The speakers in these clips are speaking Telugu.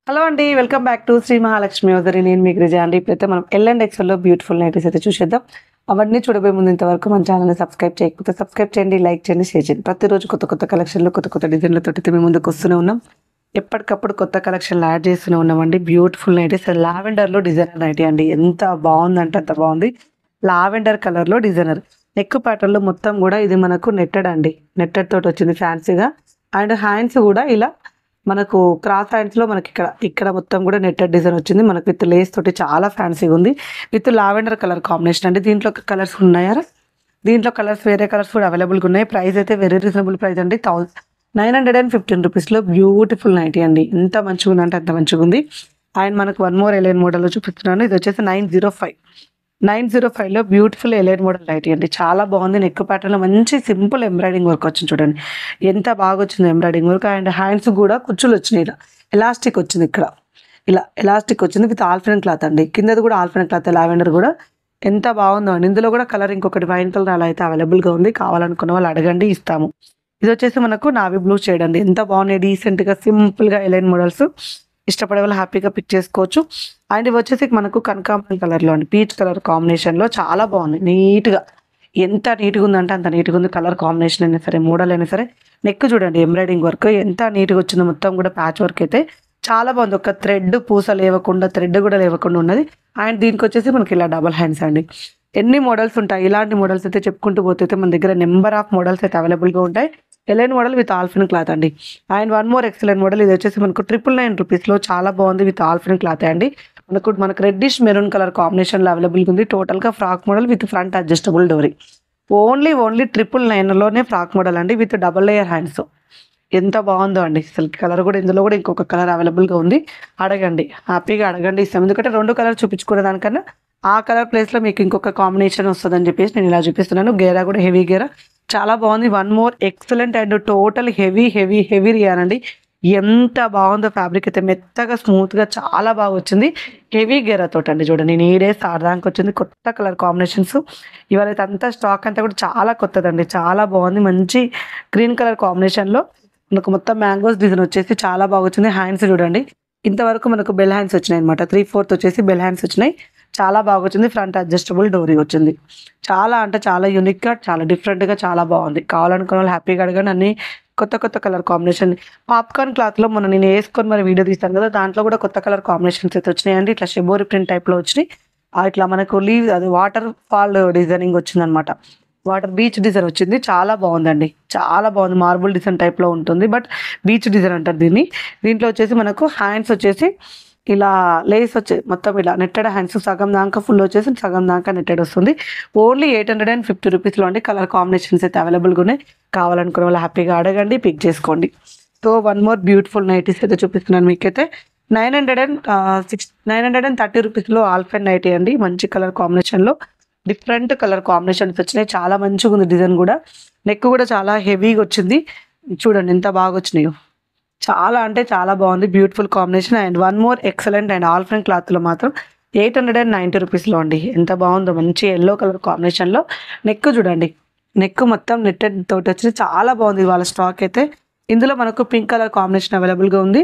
హలో అండి welcome back to Shri Mahalakshmi వదరి నేను మీకు రిజా అండి ఇప్పుడైతే మనం ఎల్ అండ్ ఎక్స్ఎల్లో బ్యూటిఫుల్ నైటీస్ అయితే చూసేద్దాం అవన్నీ చూడబోయే ముందు ఇంతవరకు మన ఛానల్ని సబ్స్క్రైబ్ చేయకపోతే సబ్స్క్రైబ్ చేయండి లైక్ చేయండి షేర్ చేయండి ప్రతిరోజు కొత్త కొత్త కలెక్షన్లు కొత్త కొత్త డిజైన్లతో అయితే మేము ముందుకు వస్తూనే ఉన్నాం ఎప్పటికప్పుడు కొత్త కలెక్షన్లు యాడ్ చేస్తూనే ఉన్నామండి బ్యూటిఫుల్ నైటీస్ లావెండర్లో డిజైనర్ నైటీ అండి ఎంత బాగుందంటే అంత బాగుంది లావెండర్ కలర్లో డిజైనర్ నెక్ ప్యాటర్న్లో మొత్తం కూడా ఇది మనకు నెట్టెడ్ అండి నెట్టెడ్ తోటి వచ్చింది ఫ్యాన్సీగా అండ్ హ్యాండ్స్ కూడా ఇలా మనకు క్రాస్ హ్యాండ్స్లో మనకి ఇక్కడ ఇక్కడ మొత్తం కూడా నెట్టెడ్ డిజైన్ వచ్చింది మనకు విత్ లేస్ తోటి చాలా ఫ్యాన్సీగా ఉంది విత్ లావెండర్ కలర్ కాంబినేషన్ అండి దీంట్లో కలర్స్ ఉన్నాయా దీంట్లో కలర్స్ వేరే కలర్స్ కూడా అవైలబుల్గా ఉన్నాయి ప్రైస్ అయితే వెరీ రీజనబుల్ ప్రైస్ అండి thousand nine hundred and fifteen రూపీస్లో బ్యూటిఫుల్ నైటీ అండి ఎంత మంచిగా ఉందంటే అంత మంచిగా ఉంది అండ్ మనకు వన్ మోర్ ఎలైన్ మోడల్లో చూపిస్తున్నాను ఇది వచ్చేసి nine zero five nine zero ఫైవ్లో బ్యూటిఫుల్ ఎలైన్ మోడల్ నైటీ అండి చాలా బాగుంది నెక్ ప్యాటర్న్లో మంచి సింపుల్ ఎంబ్రాయిడింగ్ వర్క్ వచ్చింది చూడండి ఎంత బాగా వచ్చింది ఎంబ్రాయిడింగ్ వర్క్ అండ్ హ్యాండ్స్ కూడా కుచ్చులు వచ్చినాయి ఇలా ఎలాస్టిక్ వచ్చింది ఇక్కడ ఇలా ఎలాస్టిక్ వచ్చింది విత్ ఆల్ఫినన్ క్లాత్ అండి కిందది కూడా ఆల్ఫినన్ క్లాత్ లావెండర్ కూడా ఎంత బాగుందో అండి ఇందులో కూడా కలర్ ఇంకొకటి వైన్ కలర్ అలా అయితే అవైలబుల్గా ఉంది కావాలనుకున్న వాళ్ళు అడగండి ఇస్తాము ఇది వచ్చేసి మనకు నావీ బ్లూ షేడ్ అండి ఎంత బాగున్నాయి డీసెంట్గా సింపుల్గా ఎలైన్ మోడల్స్ ఇష్టపడే వాళ్ళు హ్యాపీగా పిక్ చేసుకోవచ్చు అండ్ ఇవి వచ్చేసి మనకు కనకాంబరం కలర్లో అండి పీచ్ కలర్ కాంబినేషన్లో చాలా బాగుంది నీట్గా ఎంత నీట్గా ఉందంటే అంత నీట్గా ఉంది కలర్ కాంబినేషన్ అయినా సరే మోడల్ అయినా సరే నెక్ చూడండి ఎంబ్రాయిడింగ్ వర్క్ ఎంత నీట్గా వచ్చిందో మొత్తం కూడా ప్యాచ్ వర్క్ అయితే చాలా బాగుంది ఒక థ్రెడ్ పూస లేవకుండా థ్రెడ్ కూడా లేవకుండా ఉన్నది అండ్ దీనికి వచ్చేసి మనకి ఇలా డబల్ హ్యాండ్స్ అండి ఎన్ని మోడల్స్ ఉంటాయి ఇలాంటి మోడల్స్ అయితే చెప్పుకుంటూ పోతే అయితే మన దగ్గర నెంబర్ ఆఫ్ మోడల్స్ అయితే అవైలబుల్గా ఉంటాయి A line model with alpine cloth అండి and one more excellent model ఇది వచ్చేసి మనకు ట్రిపుల్ నైన్ రూపీస్లో చాలా బాగుంది విత్ ఆల్ఫిన్ క్లాత్ అండి మనకు మనకు రెడ్డిష్ మెరూన్ కలర్ కాంబినేషన్లో అవైలబుల్గా ఉంది టోటల్గా frock model with front adjustable డోరీ ఓన్లీ ఓన్లీ ట్రిపుల్ నైన్లోనే ఫ్రాక్ మోడల్ అండి విత్ డబల్ లేయర్ హ్యాండ్స్ ఎంత బాగుందో అండి సిల్క్ కలర్ కూడా ఇందులో కూడా ఇంకొక కలర్ అవైలబుల్గా ఉంది అడగండి హ్యాపీగా అడగండి ఇస్తాం ఎందుకంటే రెండు కలర్ చూపించుకునే దానికన్నా ఆ కలర్ ప్లేస్లో మీకు ఇంకొక కాంబినేషన్ వస్తుందని చెప్పేసి నేను ఇలా చూపిస్తున్నాను గేరా కూడా హెవీ గేరా చాలా బాగుంది one more excellent and total heavy heavy heavy rayon అండి ఎంత బాగుందో ఫ్యాబ్రిక్ అయితే మెత్తగా స్మూత్గా చాలా బాగా వచ్చింది హెవీ గేరా తోటి అండి చూడండి నేను ఈ డేస్ ఆడదానికి వచ్చింది కొత్త కలర్ కాంబినేషన్స్ ఇవాళ అయితే అంతా స్టాక్ అంతా కూడా చాలా కొత్తదండి చాలా బాగుంది మంచి గ్రీన్ కలర్ కాంబినేషన్లో మనకు మొత్తం మ్యాంగోస్ డిజైన్ వచ్చేసి చాలా బాగా వచ్చింది హ్యాండ్స్ చూడండి ఇంతవరకు మనకు బెల్ హ్యాండ్స్ వచ్చినాయి అనమాట త్రీ ఫోర్త్ వచ్చేసి బెల్ హ్యాండ్స్ వచ్చినాయి చాలా బాగా వచ్చింది ఫ్రంట్ అడ్జస్టబుల్ డోరీ వచ్చింది చాలా అంటే చాలా యూనిక్గా చాలా డిఫరెంట్గా చాలా బాగుంది కావాలనుకున్న వాళ్ళు హ్యాపీగా అడగండి అన్ని కొత్త కొత్త కలర్ కాంబినేషన్ పాప్కార్న్ క్లాత్లో మొన్న నేను వేసుకొని మరి వీడియో తీస్తాను కదా దాంట్లో కూడా కొత్త కలర్ కాంబినేషన్స్ అయితే వచ్చినాయండి ఇట్లా షెబోరి ప్రింట్ టైప్లో వచ్చినాయి ఆ ఇట్లా మనకు లీవ్ అది వాటర్ ఫాల్ డిజైనింగ్ వచ్చిందనమాట వాటర్ బీచ్ డిజైన్ వచ్చింది చాలా బాగుందండి చాలా బాగుంది మార్బుల్ డిజైన్ టైప్లో ఉంటుంది బట్ బీచ్ డిజైన్ అంటారు దీన్ని దీంట్లో వచ్చేసి మనకు హ్యాండ్స్ వచ్చేసి ఇలా లేస్ వచ్చే మొత్తం ఇలా నెట్టెడ్ హ్యాండ్స్ సగం దాకా ఫుల్ వచ్చేసి సగం దాకా నెట్టెడ్ వస్తుంది only eight hundred and fifty రూపీస్లో అండి కలర్ కాంబినేషన్స్ అయితే అవైలబుల్గా ఉన్నాయి కావాలనుకునే వాళ్ళు హ్యాపీగా అడగండి పిక్ చేసుకోండి so one more beautiful nighties అయితే చూపిస్తున్నాను మీకైతే nine hundred and six nine hundred and thirty రూపీస్లో ఆల్ఫెన్ నైటీ అండి మంచి కలర్ కాంబినేషన్లో డిఫరెంట్ కలర్ కాంబినేషన్స్ వచ్చినాయి చాలా మంచిగా ఉంది డిజైన్ కూడా నెక్ కూడా చాలా హెవీగా వచ్చింది చూడండి ఎంత బాగా వచ్చినాయో చాలా అంటే చాలా బాగుంది beautiful combination and one more excellent and alpine క్లాత్లో మాత్రం ఎయిట్ హండ్రెడ్ అండ్ నైంటీ రూపీస్లో అండి ఎంత బాగుందో మంచి ఎల్లో కలర్ కాంబినేషన్లో నెక్ చూడండి నెక్ మొత్తం నెట్టెడ్ తోటి వచ్చింది చాలా బాగుంది వాళ్ళ స్టాక్ అయితే ఇందులో మనకు పింక్ కలర్ కాంబినేషన్ అవైలబుల్గా ఉంది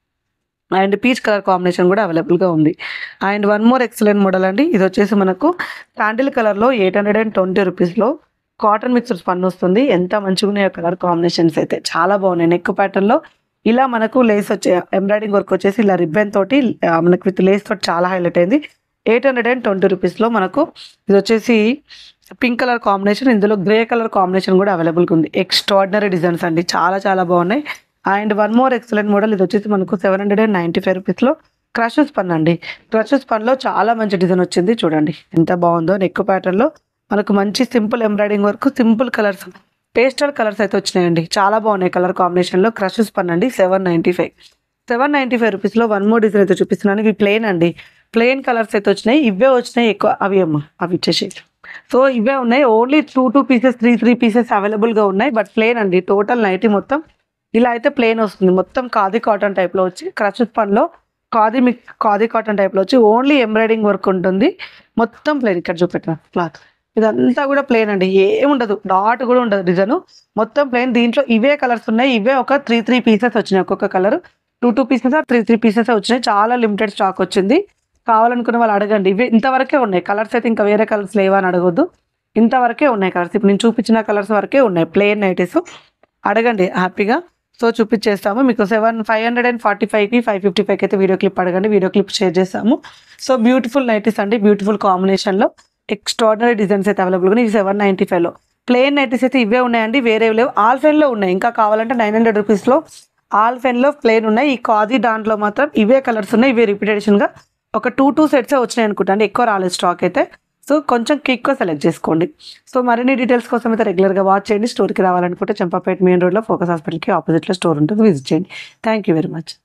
అండ్ పీచ్ కలర్ కాంబినేషన్ కూడా అవైలబుల్గా ఉంది and one more excellent model అండి ఇది వచ్చేసి మనకు శాండిల్ కలర్లో ఎయిట్ హండ్రెడ్ అండ్ ట్వంటీ రూపీస్లో కాటన్ మిక్సర్ పన్ను వస్తుంది ఎంత మంచిగా ఉన్నాయో కలర్ కాంబినేషన్స్ అయితే చాలా బాగున్నాయి నెక్ ప్యాటర్న్లో ఇలా మనకు లేస్ వచ్చే ఎంబ్రాయిడింగ్ వర్క్ వచ్చేసి ఇలా రిబ్బన్ తోటి ఆ, మనకు విత్ లేస్ తోటి చాలా హైలైట్ అయింది ఎయిట్ హండ్రెడ్ అండ్ ట్వంటీ రూపీస్లో మనకు ఇది వచ్చేసి పింక్ కలర్ కాంబినేషన్ ఇందులో గ్రే కలర్ కాంబినేషన్ కూడా అవైలబుల్గా ఉంది ఎక్స్ట్రాడినరీ డిజైన్స్ అండి చాలా చాలా బాగున్నాయి and one more excellent model ఇది వచ్చేసి మనకు seven hundred and ninety five రూపీస్లో క్రషెస్ పన్ అండి క్రషెస్ పన్లో చాలా మంచి డిజైన్ వచ్చింది చూడండి ఎంత బాగుందో నెక్ ప్యాటర్న్లో మనకు మంచి simple embroidering work simple colours pastel colours అయితే వచ్చినాయండి చాలా బాగున్నాయి కలర్ కాంబినేషన్లో క్రషెస్ పన్ అండి seven ninety five seven ninety five రూపీస్లో వన్ మోర్ డిజైన్ అయితే చూపిస్తున్నాను ఇవి ప్లెయిన్ అండి ప్లెయిన్ కలర్స్ అయితే వచ్చినాయి ఇవే వచ్చినాయి ఎక్కువ అవి అమ్మ అవి ఇచ్చేసి సో ఇవే ఉన్నాయి only two two pieces three three pieces అవైలబుల్గా ఉన్నాయి బట్ ప్లెయిన్ అండి టోటల్ నైటీ మొత్తం ఇలా అయితే ప్లెయిన్ వస్తుంది మొత్తం ఖాదీ కాటన్ టైప్లో వచ్చి క్రషెస్ పన్లో ఖాదీ మిక్ ఖాదీ కాటన్ టైప్లో వచ్చి ఓన్లీ ఎంబ్రాయిడింగ్ వర్క్ ఉంటుంది మొత్తం ప్లెయిన్ ఇక్కడ చూపెట్టిన క్లాత్ ఇదంతా కూడా ప్లెయిన్ అండి ఏముండదు డాట్ కూడా ఉండదు డిజైన్ మొత్తం ప్లెయిన్ దీంట్లో ఇవే కలర్స్ ఉన్నాయి ఇవే ఒక త్రీ త్రీ పీసెస్ వచ్చినాయి ఒక్కొక్క colour two two pieces three three pieces వచ్చినాయి చాలా లిమిటెడ్ స్టాక్ వచ్చింది కావాలనుకున్న వాళ్ళు అడగండి ఇవి ఇంతవరకే ఉన్నాయి కలర్స్ అయితే ఇంకా వేరే కలర్స్ లేవా అని అడగొద్దు ఇంతవరకే ఉన్నాయి కలర్స్ ఇప్పుడు నేను చూపించిన కలర్స్ వరకే ఉన్నాయి ప్లేన్ నైటీస్ అడగండి హ్యాపీగా సో చూపించేస్తాము మీకు seven five hundred and forty ఫైవ్కి ఫైవ్ ఫిఫ్టీ ఫైవ్కి అయితే వీడియో క్లిప్ అడగండి వీడియో క్లిప్ షేర్ చేస్తాము సో బ్యూటిఫుల్ నైటీస్ అండి బ్యూటిఫుల్ కాంబినేషన్లో ఎక్స్ట్రాడినరీ డిజైన్స్ అయితే అవైలబుల్గా ఉన్నాయి సెవెన్ నైంటీ ఫైవ్లో ప్లేన్ నైటీస్ అయితే ఇవే ఉన్నాయండి వేరే లేవు ఆల్ ఫెన్లో ఉన్నాయి ఇంకా కావాలంటే నైన్ హండ్రెడ్ రూపీస్లో ఆల్ ఫెన్లో ప్లేన్ ఉన్నాయి ఈ కాజీ దాంట్లో మాత్రం ఇవే కలర్స్ ఉన్నాయి ఇవే రిపీటేషన్గా ఒక టూ టూ సెట్సే వచ్చినాయి అనుకుంటా అండి ఎక్కువ రాలేదు స్టాక్ అయితే సో కొంచెం క్విక్గా సెలెక్ట్ చేసుకోండి సో మరిన్ని డీటెయిల్స్ కోసం అయితే రెగ్యులర్గా వాచ్ చేయండి స్టోర్కి రావాలనుకుంటే చంపాపేట మెయిన్ రోడ్లో ఫోకస్ హాస్పిటల్కి ఆపోజిట్లో స్టోర్ ఉంటుంది విజిట్ చేయండి థ్యాంక్ యూ వెరీ మచ్